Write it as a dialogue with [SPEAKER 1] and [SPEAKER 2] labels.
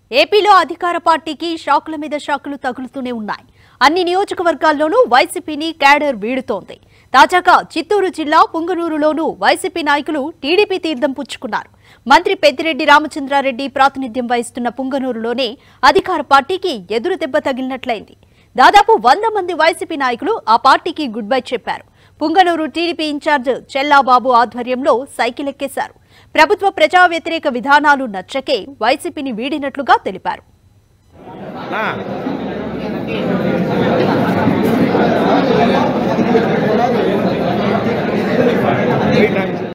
[SPEAKER 1] ఏపీలో అధికార పార్టీకి షాకుల మీద షాకులు తగులుతూనే ఉన్నాయి అన్ని నియోజకవర్గాల్లోనూ వైసీపీని క్యాడర్ వీడుతోంది తాజాగా చిత్తూరు జిల్లా పుంగనూరులోనూ వైసీపీ నాయకులు టీడీపీ తీర్థం పుచ్చుకున్నారు మంత్రి పెద్దిరెడ్డి రామచంద్రారెడ్డి ప్రాతినిధ్యం వహిస్తున్న పుంగనూరులోనే అధికార పార్టీకి ఎదురు దెబ్బ తగిలినట్లయింది దాదాపు వంద మంది వైసీపీ నాయకులు ఆ పార్టీకి గుడ్ బై చెప్పారు పుంగనూరు టీడీపీ ఇన్ఛార్జ్ చెల్లాబాబు ఆధ్వర్యంలో సైకిల్ ఎక్కేశారు ప్రభుత్వ ప్రజా వ్యతిరేక విధానాలు నచ్చకే వైసీపీని వీడినట్లుగా తెలిపారు
[SPEAKER 2] నా వెయిట్